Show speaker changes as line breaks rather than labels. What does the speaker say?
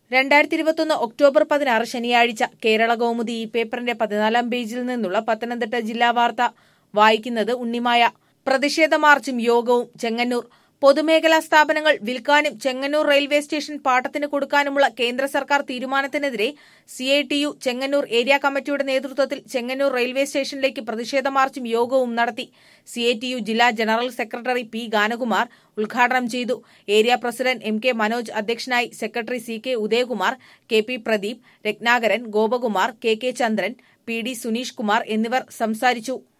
രണ്ടായിരത്തി ഇരുപത്തൊന്ന് ഒക്ടോബർ പതിനാറ് ശനിയാഴ്ച കേരള കൗമുദി ഈ പേപ്പറിന്റെ പതിനാലാം പേജിൽ നിന്നുള്ള പത്തനംതിട്ട ജില്ലാ വാർത്ത വായിക്കുന്നത് ഉണ്ണിമായ പ്രതിഷേധ മാർച്ചും യോഗവും ചെങ്ങന്നൂർ പൊതുമേഖലാ സ്ഥാപനങ്ങൾ വിൽക്കാനും ചെങ്ങന്നൂർ റെയിൽവേ സ്റ്റേഷൻ പാട്ടത്തിന് കൊടുക്കാനുമുള്ള കേന്ദ്ര സർക്കാർ തീരുമാനത്തിനെതിരെ സിഐടിയു ചെങ്ങന്നൂർ ഏരിയ കമ്മിറ്റിയുടെ നേതൃത്വത്തിൽ ചെങ്ങന്നൂർ റെയിൽവേ സ്റ്റേഷനിലേക്ക് പ്രതിഷേധ മാർച്ചും യോഗവും നടത്തി സിഐടിയു ജില്ലാ ജനറൽ സെക്രട്ടറി പി ഗാനകുമാർ ഉദ്ഘാടനം ചെയ്തു area president M K Manoj അധ്യക്ഷനായി secretary C K Udayakumar K P Pradeep Ratnakaran Gopakumar K K Chandran P D Suneesh Kumar എന്നിവർ സംസാരിച്ചു